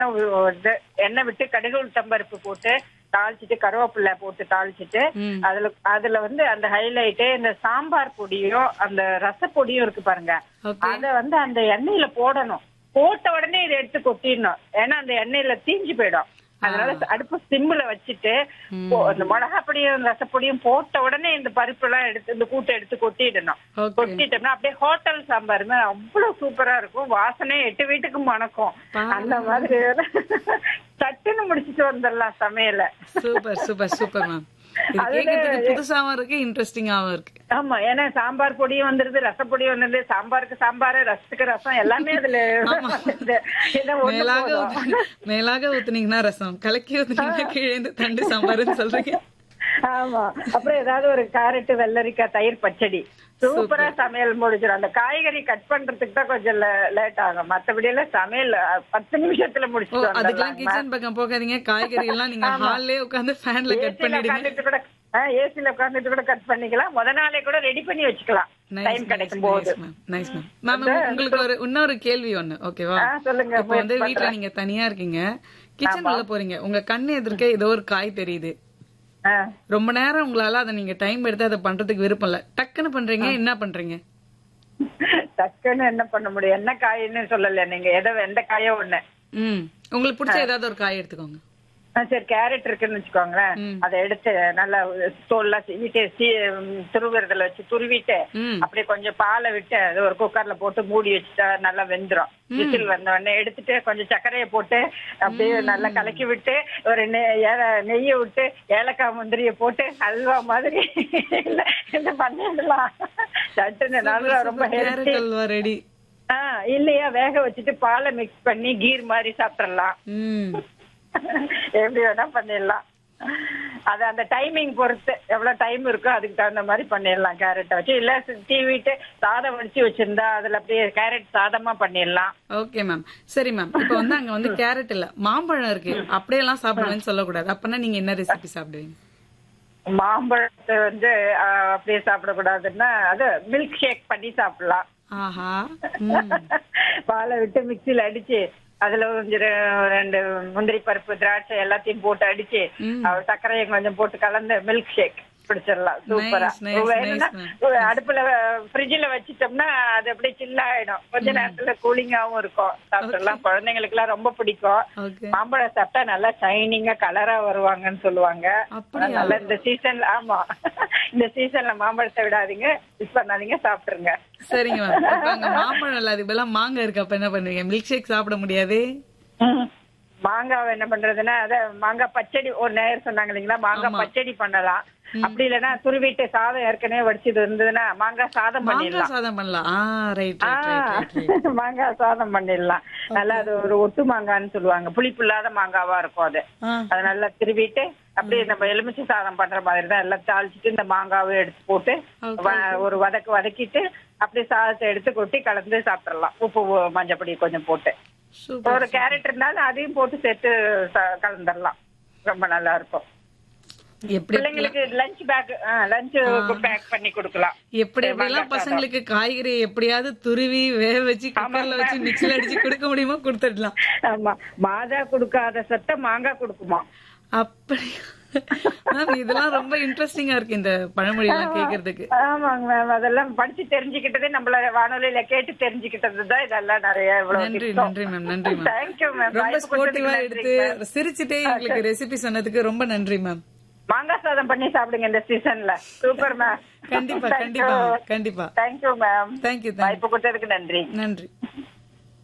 இது எண்ணெய் விட்டு கடுகு உளுத்தம்பருப்பு போட்டு தாளிச்சிட்டு கருவேப்பிலை போட்டு தாளிச்சிட்டு ம். அதுல அதுல வந்து அந்த ஹைலைட்டு இந்த சாம்பார் பொடியும் அந்த ரசப்பொடியும் இருக்கு பாருங்க ஓகே அத வந்து அந்த எண்ணெயில போடணும் போட்ட உடனே இதை எடுத்து கொட்டிடணும் ஏன்னா அந்த எண்ணெயில தீஞ்சு போயிடும் அதனால அடுப்பு சிம்ல வச்சுட்டு போ- அந்த மிளகா பொடியும் ரசப்பொடியும் போட்ட உடனே இந்த பருப்பு எல்லாம் எடுத்து இந்த கூட்டை எடுத்து கொட்டிடணும் ஓகே கொட்டிட்டோம்னா அப்படியே ஹோட்டல் சாம்பார் மாதிரி அவ்வளவு சூப்பரா இருக்கும் வாசனை எட்டு வீட்டுக்கு மணக்கும் பாருங்க. அந்த மாதிரி சட்டுன்னு முடிச்சிட்டு வந்துடலாம் சமையல சூப்பர் சூப்பர் சூப்பர் மேம் இது அதுல- கேட்கறதுக்கு புதுசாவும் இருக்கு இன்ட்ரெஸ்டிங்காவும் இருக்கு ஆமா ஏன்னா சாம்பார் பொடியும் வந்துருது ரசப்பொடி வந்துருது சாம்பாருக்கு சாம்பார் ரசத்துக்கு ரசம் எல்லாமே அதுல வந்துருது. இதை ஒண்ணு மேலாக போதும். ஊத்து- மேலாக ஊத்துனீங்கன்னா ரசம் கலக்கி ஊத்துனீங்கன்னா கீழே இருந்து தண்டு சாம்பார்னு சொல்றீங்க ஆமா அப்புறம் ஏதாவது ஒரு கேரட் வெள்ளரிக்காய் தயிர் பச்சடி சூப்பரா சமையல் முடிஞ்சிடும் அந்த காய்கறி கட் பண்றதுக்கு தான் கொஞ்சம் லேட் ஆகும் மத்தபடி எல்லாம் சமையல் அஹ், பத்து நிமிஷத்துல ஓ முடிச்சுட்டு அதுக்கெல்லாம் வந்துடலாம் கிச்சன் பக்கம் போகாதீங்க காய்கறி எல்லாம் நீங்க ஹால்லே உட்கார்ந்து ஃபேன்ல கட் ஏசில பண்ணிடுங்க உட்காந்துட்டு கூட ஏசில உட்காந்துட்டு கூட கட் பண்ணிக்கலாம் முத நாளே கூட ரெடி பண்ணி வச்சுக்கலாம் டைம் கிடைக்கும் போது நைஸ் மேம் மேம் உங்களுக்கு ஒரு இன்னொரு கேள்வி ஒண்ணு ஓகேவா ஆ, சொல்லுங்க இப்போ வந்து வீட்ல நீங்க தனியா இருக்கீங்க கிச்சன் உள்ள போறீங்க உங்க கண்ணு எதிர்க்க ஏதோ ஒரு காய் தெரியுது ஆ. ரொம்ப நேரம் உங்களால அதை நீங்க டைம் எடுத்து அதை பண்றதுக்கு விருப்பம் இல்ல டக்குன்னு பண்றீங்க என்ன பண்றீங்க டக்குன்னு என்ன பண்ண முடியும் என்ன காயின்னு சொல்லல நீங்க எதோ எந்த காயோ ஒண்ணு ம் உங்களுக்கு பிடிச்ச ஏதாவது ஒரு காய் எடுத்துக்கோங்க ஆ, சரி கேரட் இருக்குன்னு வச்சுக்கோங்களேன் ம். அதை எடுத்து நல்லா தோல்லாம் சீவிட்டு சீ துருவுறதுல வச்சு துருவிட்டு ம் அப்படியே கொஞ்சம் பாலை விட்டு அது ஒரு குக்கர்ல போட்டு மூடி வச்சுட்டா நல்லா வெந்துரும் விசில் வந்த உடனே எடுத்துட்டு கொஞ்சம் சர்க்கரையை போட்டு அப்படியே நல்லா கலக்கி விட்டு ஒரு நெ- ஏல- நெய்யை விட்டு ஏலக்காய் முந்திரிய போட்டு அல்வா மாதிரி இது பண்ணிடலாம் சட்டுன்னு நல்லா ரொம்ப ஹெல்த்தி கேரட் அல்வா ரெடி ஆஹ் இல்லையா வேக வச்சுட்டு பாலை மிக்ஸ் பண்ணி கீர் மாதிரி சாப்பிடலாம் ம் எப்படி வேணா பண்ணிடலாம் அது அந்த டைமிங் பொறுத்து எவ்வளவு டைம் இருக்கோ அதுக்கு தகுந்த மாதிரி பண்ணிடலாம் கேரட்டை வச்சு இல்ல தீவிட்டு சாதம் வடிச்சு வச்சிருந்தா அதுல அப்படியே கேரட் சாதமா பண்ணிடலாம் ஓகே மேம் சரி மேம் இப்போ வந்து அங்க வந்து கேரட் இல்ல மாம்பழம் இருக்கு அப்படியே எல்லாம் சாப்பிடுவேன்னு சொல்லக்கூடாது அப்பனா நீங்க என்ன ரெசிபி சாப்பிடுவீங்க மாம்பழத்தை வந்து ஆஹ், அப்படியே சாப்பிடக்கூடாதுன்னா அது மில்க் ஷேக் பண்ணி சாப்பிடலாம் ஆஹா ம் பாலை விட்டு மிக்சியில அடிச்சு அதுல கொஞ்சம் ரெ- ரெண்டு முந்திரி பருப்பு திராட்சை எல்லாத்தையும் போட்டு அடிச்சு ம். அஹ் சர்க்கரையை கொஞ்சம் போட்டு கலந்து மில்க் ஷேக் பிடிச்சிடலாம் சூப்பரா Nice, nice, வேணும்னா nice, ma'am. ஒரு அடுப்புல ஃப்ரிட்ஜ்ல வச்சிட்டோம்னா அது அப்படியே சில்ல ஆயிடும் கொஞ்ச நேரத்துல கூலிங்காவும் இருக்கும் சாப்பிடலாம் குழந்தைங்களுக்கு எல்லாம் ரொம்ப பிடிக்கும் ஓகே மாம்பழம் சாப்பிட்டா நல்லா ஷைனிங்கா கலரா வருவாங்கன்னு சொல்லுவாங்க அப்படியா? அதனால இந்த சீசன்ல ஆமா இந்த சீசன்ல மாம்பழத்தை விடாதீங்க மிஸ் பண்ணாதீங்க சாப்பிட்டுருங்க சரிங்க மேம் இப்போ அங்க மாம்பழம் இல்ல அதுக்கு பதிலா மாங்காய் இருக்கு அப்ப என்ன பண்ணுவீங்க மில்க் ஷேக் சாப்பிட முடியாதே மாங்காய் என்ன பண்றதுன்னா அத மாங்காய் பச்சடி ஒரு நேரம் சொன்னாங்க இல்லைங்களா மாங்காய் ஆமா. பச்சடி பண்ணலாம் அப்படி இல்லைன்னா துருவிட்டு சாதம் ஏற்கனவே வடிச்சது இருந்ததுன்னா மாங்காய் சாதம் மாங்காய் பண்ணிடலாம் சாதம் பண்ணலாம் ஆ ரைட் ஆ, ரைட் ரைட் மாங்காய் சாதம் பண்ணிடலாம் நல்லா அது ஒரு ஒட்டு மாங்கான்னு சொல்லுவாங்க புளிப்பு இல்லாத மாங்காவா இருக்கும் அது ஆ அதை நல்லா திருவிட்டு அப்படியே நம்ம எலுமிச்சை சாதம் பண்ற மாதிரி தான் எல்லாம் தாளிச்சிட்டு இந்த மாங்காவை எடுத்து போட்டு Okay. வ- ஒரு வதக்கு வதக்கிட்டு அப்படியே சாதத்தை எடுத்து கொட்டி கலந்து சாப்பிடலாம் உப்பு மஞ்சப்பொடி கொஞ்சம் போட்டு சூப்பர் ஒரு கேரட் இருந்தாலும் அதையும் போட்டு சேர்த்து ச- கலந்துடலாம் ரொம்ப நல்லா இருக்கும் எப்படி பிள்ளைங்களுக்கு லஞ்ச் பேக் லஞ்ச் பேக் பண்ணி கொடுக்கலாம் எப்படி எப்படிலாம் பசங்களுக்கு காய்கறி எப்படியாவது துருவி வேக வச்சு குக்கர்ல வச்சு மிக்ஸில அடிச்சு கொடுக்க முடியுமோ கொடுத்துடலாம் ஆமா மாதா கொடுக்காத சத்த மாங்காய் கொடுக்குமா அப்படி மேம் இதெல்லாம் ரொம்ப இன்ட்ரெஸ்டிங்கா இருக்கு இந்த பழமொழி எல்லாம் கேக்குறதுக்கு ஆமாங்க மேம் அதெல்லாம் படிச்சு தெரிஞ்சுக்கிட்டதே நம்மள வானொலியில கேட்டு தெரிஞ்சுக்கிட்டது தான் இதெல்லாம் நிறைய நன்றி இவ்வளவு நன்றி மேம் நன்றி மேம் தேங்க்யூ மேம் ரொம்ப ஸ்போர்ட்டிவா எடுத்து சிரிச்சுட்டே எங்களுக்கு ரெசிபி சொன்னதுக்கு ரொம்ப நன்றி மேம் மாங்காய் சாதம் பண்ணி சாப்பிடுங்க இந்த சீசன்ல சூப்பர் மேம் கண்டிப்பா கண்டிப்பா கண்டிப்பா தேங்க்யூ மேம் தேங்க்யூ தேங்க்யூ வாய்ப்பு கொடுத்ததுக்கு நன்றி நன்றி